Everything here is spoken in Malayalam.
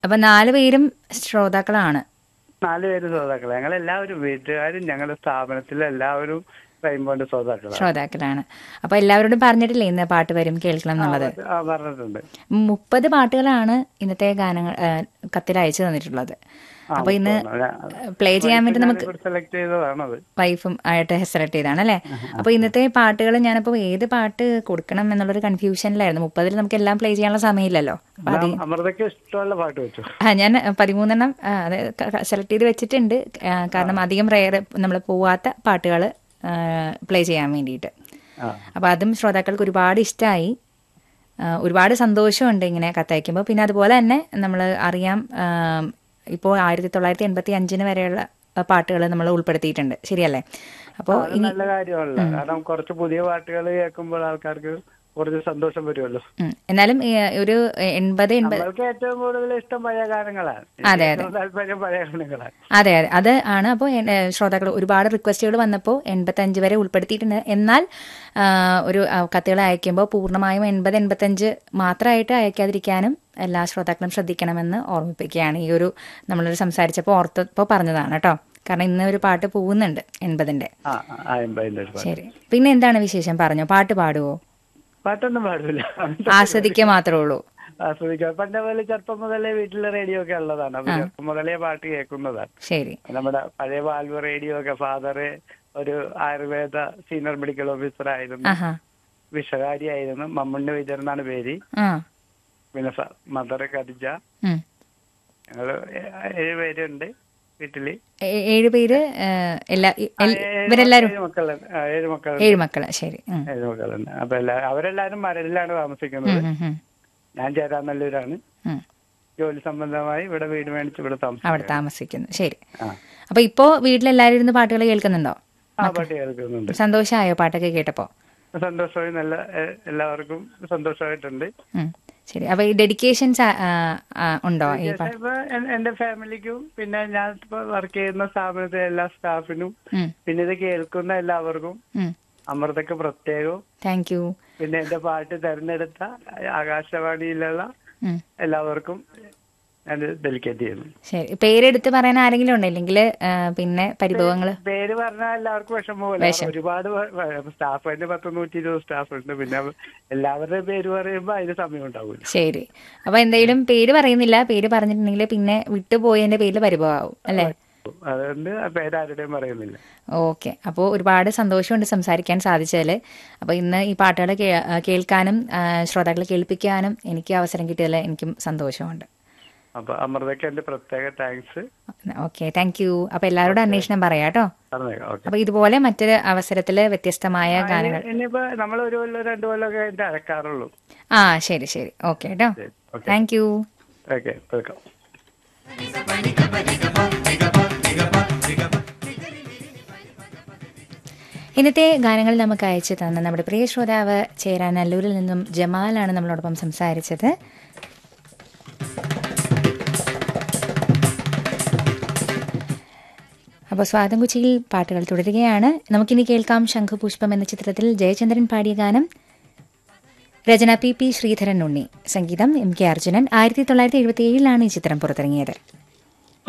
അപ്പൊ നാല് പേരും ശ്രോതാക്കളാണ് നാല് പേര് ശ്രോതാക്കളാണ് ഞങ്ങൾ എല്ലാവരും വീട്ടുകാരും ഞങ്ങളുടെ സ്ഥാപനത്തിലെ എല്ലാവരും റെയിൻബോന്റെ ശ്രോതാക്കളാണ് ശ്രോതാക്കളാണ് അപ്പൊ എല്ലാവരോടും പറഞ്ഞിട്ടില്ലേ ഇന്ന് പാട്ട് വരും കേൾക്കണം എന്നുള്ളത് ആ പറഞ്ഞിട്ടുണ്ട് മുപ്പത് പാട്ടുകളാണ് ഇന്നത്തെ ഗാനങ്ങൾ ആ, കത്തിൽ അയച്ചു തന്നിട്ടുള്ളത് ആ, അപ്പൊ ഇന്ന് മുപ്പതെണ്ണം. പ്ലേ ചെയ്യാൻ വേണ്ടി നമുക്ക് സെലക്ട് ചെയ്തതാണത് വൈഫും ആയിട്ട് സെലക്ട് ചെയ്താണ് അല്ലേ അപ്പൊ ഇന്നത്തെ പാട്ടുകൾ ഞാനിപ്പോ ഏത് പാട്ട് കൊടുക്കണം എന്നുള്ളൊരു കൺഫ്യൂഷനിലായിരുന്നു മുപ്പതിൽ നമുക്ക് എല്ലാം പ്ലേ ചെയ്യാനുള്ള സമയമില്ലല്ലോ അപ്പൊ അത് അമൃതയ്ക്ക് ഇഷ്ടമുള്ള പാട്ട് വെച്ചു ആ ഞാൻ പതിമൂന്നെണ്ണം സെലക്ട് ചെയ്ത് വെച്ചിട്ടുണ്ട് ആ, കാരണം അധികം റെയർ നമ്മൾ പോവാത്ത പാട്ടുകൾ പ്ലേ ചെയ്യാൻ വേണ്ടിയിട്ട് ആ അപ്പോൾ അതും ശ്രോതാക്കൾക്ക് ഒരുപാട് ഇഷ്ടമായി ഒരുപാട് സന്തോഷമുണ്ട് ഇങ്ങനെ കത്തയക്കുമ്പോൾ പിന്നെ അതുപോലെ തന്നെ നമ്മൾ അറിയാം ആ, ഇപ്പോൾ ആയിരത്തി തൊള്ളായിരത്തി എൺപത്തി അഞ്ചിന് വരെയുള്ള പാട്ടുകൾ നമ്മൾ ഉൾപ്പെടുത്തിയിട്ടുണ്ട് ശരിയല്ലേ അപ്പോൾ അത് നല്ല കാര്യമല്ല കാരണം കുറച്ച് പുതിയ പാട്ടുകൾ കേൾക്കുമ്പോൾ ആൾക്കാർക്ക് കുറച്ച് സന്തോഷം വരുമല്ലോ ഉം, എന്നാലും ഈ, ഒരു എൺപത് എൺപത് നമ്മൾക്ക് ഏറ്റവും കൂടുതൽ ഇഷ്ടം പഴയ ഗാനങ്ങളാണ് അതെ, എനിക്ക് ഏറ്റവും താല്പര്യം പഴയ ഗാനങ്ങളാണ് അതെ അതെ അത് ആണ് അപ്പോൾ ശ്രോതാക്കൾ ഒരുപാട് റിക്വസ്റ്റുകൾ വന്നപ്പോൾ എൺപത്തഞ്ച് വരെ ഉൾപ്പെടുത്തിയിട്ടുണ്ട് എന്നാൽ ആ, ഒരു ആ, കത്തുകൾ അയക്കുമ്പോൾ പൂർണ്ണമായും എൺപത് എൺപത്തഞ്ച് മാത്രമായിട്ട് അയക്കാതിരിക്കാനും എല്ലാ ശ്രോതാക്കളും ശ്രദ്ധിക്കണമെന്ന് ഓർമ്മിപ്പിക്കുകയാണ് ഈ ഒരു നമ്മളൊരു സംസാരിച്ചപ്പോൾ ഓർത്തപ്പോൾ പറഞ്ഞതാണ് കേട്ടോ കാരണം ഇന്ന് ഒരു പാട്ട് പോകുന്നുണ്ട് എൺപതിൻ്റെ ആ ആ എൺപതിന്റെ ഒരു പാട്ട് ശരി പിന്നെ എന്താണ് വിശേഷം പറഞ്ഞോ പാട്ട് പാടുവോ പാട്ടൊന്നും പാടില്ല ആസ്വദിക്കുക മാത്രമേ ഉള്ളൂ ആസ്വദിക്കാം പണ്ട് പോലെ ചെറുപ്പം മുതലേ വീട്ടിലെ റേഡിയോ ഒക്കെ ഉള്ളതാണ് അപ്പൊ ചെറുപ്പം മുതലേ പാട്ട് കേൾക്കുന്നതാണ് ശരി നമ്മുടെ പഴയ വാൽവ് റേഡിയോ ഒക്കെ ഫാദറ് ഒരു ആയുർവേദ സീനിയർ മെഡിക്കൽ ഓഫീസർ ആയിരുന്നു ആഹാ വിഷകാരിയായിരുന്നു മമ്മണ്ണി വിജയൻ എന്നാണ് പേര് ആ പിന്നെ മദർ ഖദിജ ഉം. ഞങ്ങള് ഏ- ഏഴ് പേരുണ്ട് വീട്ടില് ഏ- ഏഴ് പേര് ആ, എല്ലാ ഇ- എൽ- ഏഴ് ഇവരെല്ലാരും ഏഴ് മക്കളുണ്ട് ആ, ഏഴ് മക്കളുണ്ട് ഏഴ് മക്കള് ശരി ഉം. ഏഴ് മക്കളുണ്ട് അപ്പൊ എല്ലാ അവരെല്ലാരും മരലിലാണ് താമസിക്കുന്നത് ഉം, ഉം, ഞാൻ ചേരാനല്ലൂരാണ് ഉം. ജോലി സംബന്ധമായി ഇവിടെ വീട് മേടിച്ച് ഇവിടെ താമസിക്കും അവിടെ താമസിക്കുന്നു ശരി ആ അപ്പൊ ഇപ്പോ വീട്ടിലെല്ലാരും ഇരുന്ന് പാട്ടുകൾ കേൾക്കുന്നുണ്ടോ ആ പാട്ട് കേൾക്കുന്നുണ്ട് സന്തോഷമായോ പാട്ടൊക്കെ കേട്ടപ്പോ സന്തോഷമായി നല്ല എ- എല്ലാവർക്കും സന്തോഷമായിട്ടുണ്ട് ഉം. ശരി അപ്പൊ ഈ ഡെഡിക്കേഷൻസ് ഉണ്ടോ ഈ പാട്ട് ഇപ്പൊ എൻ- എന്റെ ഫാമിലിക്കും പിന്നെ ഞാൻ ഇപ്പൊ വർക്ക് ചെയ്യുന്ന സ്ഥാപനത്തിലെ എല്ലാ സ്റ്റാഫിനും ഉം, പിന്നെ ഇത് കേൾക്കുന്ന എല്ലാവർക്കും ഉം. അമൃതക്ക് പ്രത്യേകവും താങ്ക് യു പിന്നെ എന്റെ പാട്ട് തെരഞ്ഞെടുത്ത ആകാശവാണിയിലുള്ള ഉം. എല്ലാവർക്കും ഞാൻ ഡെലിക്കേറ്റ് ചെയ്യുന്നു ശരി പേരെടുത്ത് പറയാൻ ആരെങ്കിലും ഉണ്ടോ ഇല്ലെങ്കിൽ പിന്നെ പരിഭവങ്ങള് പേര് പറഞ്ഞാൽ എല്ലാവർക്കും വിഷമമല്ല ഒരുപാട് സ്റ്റാഫ് തന്നെ പത്ത് നൂറ്റി ഇരുപത് സ്റ്റാഫ് ഉണ്ട് പിന്നെ എല്ലാവരുടെയും പേര് പറയുമ്പോ അതിന് സമയം ഉണ്ടാവില്ല ശരി അപ്പൊ എന്തെങ്കിലും പേര് പറയുന്നില്ല പേര് പറഞ്ഞിട്ടുണ്ടെങ്കിൽ പിന്നെ വിട്ടുപോയതിന്റെ പേരിൽ പരിഭവമാവും അല്ലേ അതുകൊണ്ട് ആ പേര് ആരുടെയും പറയുന്നില്ല ഓക്കെ അപ്പോൾ ഒരുപാട് സന്തോഷമുണ്ട് സംസാരിക്കാൻ സാധിച്ചതിൽ അപ്പോൾ ഇന്ന് ഈ പാട്ടുകൾ കേ- ആ, കേൾക്കാനും ആ, ശ്രോതാക്കളെ കേൾപ്പിക്കാനും എനിക്ക് അവസരം കിട്ടിയതിൽ എനിക്കും സന്തോഷമുണ്ട് അപ്പൊ അമൃതയ്ക്ക് എന്റെ പ്രത്യേക താങ്ക്സ് ഓക്കെ താങ്ക് യു അപ്പോൾ എല്ലാവരോടും അന്വേഷണം പറയാം കേട്ടോ പറഞ്ഞേക്കാം ഓക്കെ അപ്പോൾ ഇതുപോലെ മറ്റൊരു അവസരത്തിൽ വ്യത്യസ്തമായ ഗാനങ്ങൾ ഇനിയിപ്പോ നമ്മൾ ഒരു കൊല്ലം രണ്ടു കൊല്ലം ഒക്കെ അതിന്റെ അഴക്കാറുള്ളൂ ആ ശരി ശരി ഓക്കെ കേട്ടോ ശരി okay thank you okay welcome ഇന്നത്തെ ഗാനങ്ങൾ നമുക്ക് അയച്ചു തന്ന നമ്മുടെ പ്രിയ ശ്രോതാവ് ചേരാനല്ലൂരിൽ നിന്നും ജമാലാണ് നമ്മളോടൊപ്പം സംസാരിച്ചത് അപ്പോൾ സ്വാതംകുച്ചിയിൽ പാട്ടുകൾ തുടരുകയാണ് നമുക്കിനി കേൾക്കാം ശംഖുപുഷ്പം എന്ന ചിത്രത്തിൽ ജയചന്ദ്രൻ പാടിയ ഗാനം രചന പി പി ശ്രീധരൻ ഉണ്ണി സംഗീതം എം കെ അർജുനൻ ആയിരത്തി തൊള്ളായിരത്തി എഴുപത്തി ഏഴിലാണ് ഈ ചിത്രം പുറത്തിറങ്ങിയത്